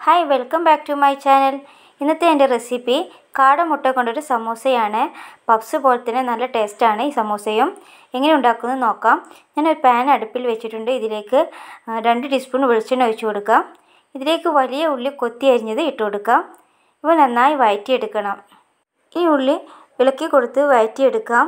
hi welcome back to my channel ഇന്നത്തെ എൻ്റെ recipe കാടമുട്ട കൊണ്ടൊരു സമൂസയാണ് പപ്സ് പോലെ തന്നെ നല്ല ടേസ്റ്റാണ് ഈ സമൂസയും എങ്ങനെ ഉണ്ടാക്കുന്നത് നോക്കാം ഞാനൊരു പാൻ അടുപ്പിൽ വെച്ചിട്ടുണ്ട് ഇതിലേക്ക് ആ, രണ്ട് ടീസ്പൂൺ വെളിച്ചെണ്ണ ഒഴിച്ചു കൊടുക്കാം ഇതിലേക്ക് വലിയ ഉള്ളി കൊത്തി അരിഞ്ഞത് ഇട്ട് കൊടുക്കാം ഇവ നന്നായി വഴറ്റിയെടുക്കണം ഈ ഉള്ളി ഇളക്കി കൊടുത്ത് വഴറ്റിയെടുക്കാം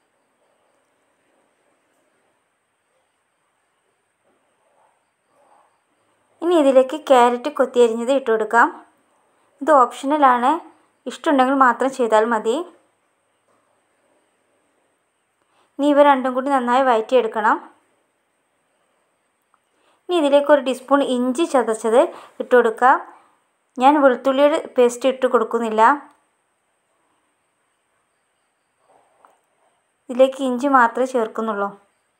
ഇനി ഇതിലേക്ക് ക്യാരറ്റ് കൊത്തി അരിഞ്ഞത് ഇട്ട് കൊടുക്കാം ഇത് ഓപ്ഷണലാണ് ഇഷ്ടമുണ്ടെങ്കിൽ മാത്രം ചെയ്താൽ മതി ഇനി ഇവ രണ്ടും കൂടി നന്നായി വഴറ്റിയെടുക്കണം ഇനി ഇതിലേക്ക് ഒരു ടീസ്പൂൺ ഇഞ്ചി ചതച്ചത് ഇട്ട് കൊടുക്കാം ഞാൻ വെളുത്തുള്ളിയുടെ പേസ്റ്റ് ഇട്ട് കൊടുക്കുന്നില്ല ഇതിലേക്ക് ഇഞ്ചി മാത്രമേ ചേർക്കുന്നുള്ളൂ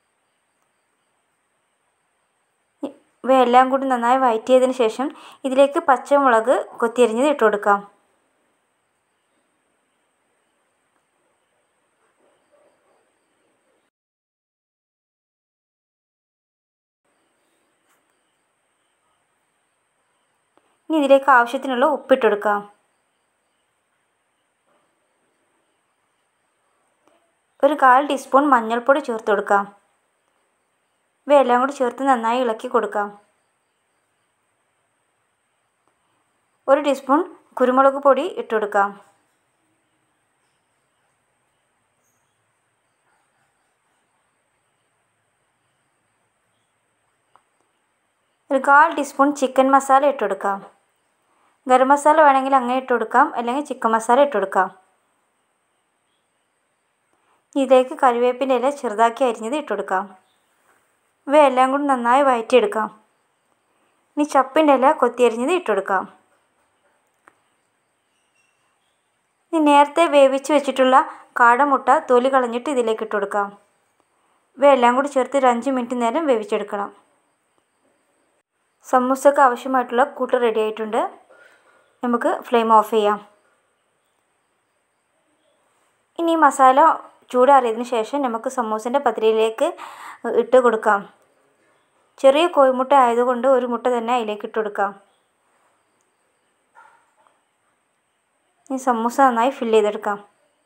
ഇവയെല്ലാം കൂടി നന്നായി വഴറ്റിയതിന് ശേഷം ഇതിലേക്ക് പച്ചമുളക് കൊത്തിയരിഞ്ഞത് ഇട്ട് കൊടുക്കാം ഇനി ഇതിലേക്ക് ആവശ്യത്തിനുള്ള ഉപ്പിട്ട് കൊടുക്കാം ഒരു കാൽ ടീസ്പൂൺ മഞ്ഞൾപ്പൊടി ചേർത്ത് കൊടുക്കാം ഇവയെല്ലാം കൂടി ചേർത്ത് നന്നായി ഇളക്കി കൊടുക്കാം ഒരു ടീസ്പൂൺ കുരുമുളക് പൊടി ഇട്ട് കൊടുക്കാം ഒരു കാൽ ടീസ്പൂൺ ചിക്കൻ മസാല ഇട്ട് കൊടുക്കാം ഗരം മസാല വേണമെങ്കിൽ അങ്ങനെ ഇട്ട് കൊടുക്കാം അല്ലെങ്കിൽ ചിക്കൻ മസാല ഇട്ട് കൊടുക്കാം ഇതിലേക്ക് കറിവേപ്പിൻ്റെ ഇല ചെറുതാക്കി അരിഞ്ഞത് ഇട്ട് കൊടുക്കാം ഇവയെല്ലാം കൂടി നന്നായി വഴറ്റിയെടുക്കാം ഇനി ചപ്പിൻ്റെ ഇല കൊത്തി അരിഞ്ഞത് ഇട്ട് കൊടുക്കാം ഇനി നേരത്തെ വേവിച്ച് വെച്ചിട്ടുള്ള കാടമുട്ട തൊലി കളഞ്ഞിട്ട് ഇതിലേക്ക് ഇട്ട് കൊടുക്കാം ഇവയെല്ലാം കൂടി ചേർത്ത് ഒരു അഞ്ച് മിനിറ്റ് നേരം വേവിച്ചെടുക്കണം സമൂസക്ക് ആവശ്യമായിട്ടുള്ള കൂട്ട് റെഡി ആയിട്ടുണ്ട് നമുക്ക് ഫ്ലെയിം ഓഫ് ചെയ്യാം ഇനി മസാല ചൂടാറിയതിന് ശേഷം നമുക്ക് സമൂസൻ്റെ പത്തിരിയിലേക്ക് ഇട്ട് കൊടുക്കാം ചെറിയ കോഴിമുട്ട ആയതുകൊണ്ട് ഒരു മുട്ട തന്നെ അതിലേക്ക് ഇട്ട് കൊടുക്കാം ഈ സമൂസ നന്നായി ഫില്ല് ചെയ്തെടുക്കാം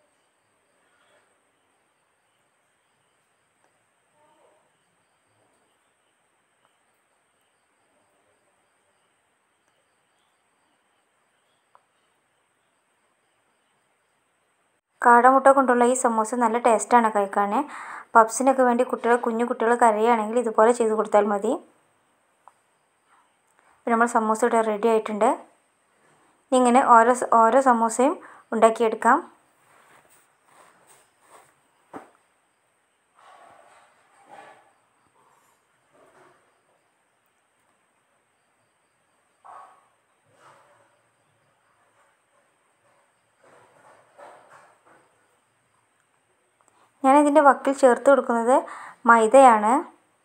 കാടമുട്ട കൊണ്ടുള്ള ഈ സമൂസ നല്ല ടേസ്റ്റാണ് കഴിക്കാൻ പപ്സിനൊക്കെ വേണ്ടി കുട്ടികൾ കുഞ്ഞു കുട്ടികൾ കരയുകയാണെങ്കിൽ ഇതുപോലെ ചെയ്ത് കൊടുത്താൽ മതി നമ്മൾ സമൂസ ഇവിടെ റെഡി ആയിട്ടുണ്ട് ഇങ്ങനെ ഓരോ ഓരോ സമൂസയും ഉണ്ടാക്കിയെടുക്കാം ഞാനിതിൻ്റെ വക്കിൽ ചേർത്ത് കൊടുക്കുന്നത് മൈദയാണ്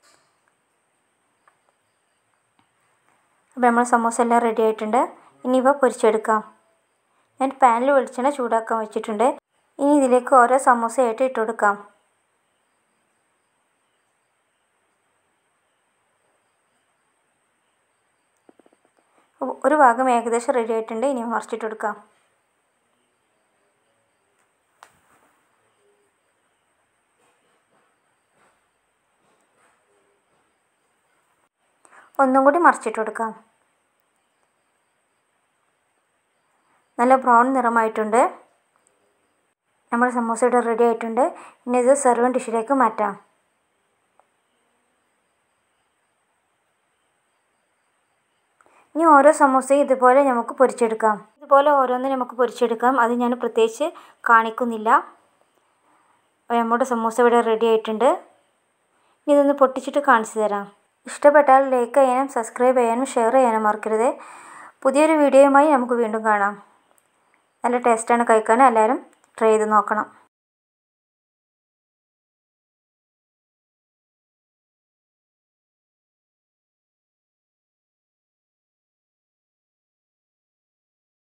അപ്പോൾ നമ്മൾ സമൂസ എല്ലാം റെഡി ആയിട്ടുണ്ട് ഇനി ഇവ പൊരിച്ചെടുക്കാം ഞാൻ പാനിൽ വെളിച്ചെണ്ണ ചൂടാക്കാൻ വെച്ചിട്ടുണ്ട് ഇനി ഇതിലേക്ക് ഓരോ സമൂസയായിട്ട് ഇട്ട് കൊടുക്കാം ഒരു ഭാഗം ഏകദേശം റെഡി ആയിട്ടുണ്ട് ഇനി മറിച്ചിട്ട് കൊടുക്കാം ഒന്നും കൂടി മറിച്ചിട്ട് കൊടുക്കാം നല്ല ബ്രൗൺ നിറമായിട്ടുണ്ട് നമ്മുടെ സമൂസ ഇവിടെ റെഡി ആയിട്ടുണ്ട് ഇനി ഇത് സെർവിങ് ഡിഷിലേക്ക് മാറ്റാം ഇനി ഓരോ സമൂസയും ഇതുപോലെ നമുക്ക് പൊരിച്ചെടുക്കാം ഇതുപോലെ ഓരോന്നും നമുക്ക് പൊരിച്ചെടുക്കാം അത് ഞാൻ പ്രത്യേകിച്ച് കാണിക്കുന്നില്ല നമ്മുടെ സമൂസ ഇവിടെ റെഡി ആയിട്ടുണ്ട് ഇനി ഇതൊന്ന് പൊട്ടിച്ചിട്ട് കാണിച്ചു തരാം ഇഷ്ടപ്പെട്ടാൽ ലൈക്ക് ചെയ്യാനും സബ്സ്ക്രൈബ് ചെയ്യാനും ഷെയർ ചെയ്യാനും മറക്കരുത് പുതിയൊരു വീഡിയോയുമായി നമുക്ക് വീണ്ടും കാണാം നല്ല ടേസ്റ്റാണ് കഴിക്കാൻ എല്ലാവരും ട്രൈ ചെയ്ത് നോക്കണം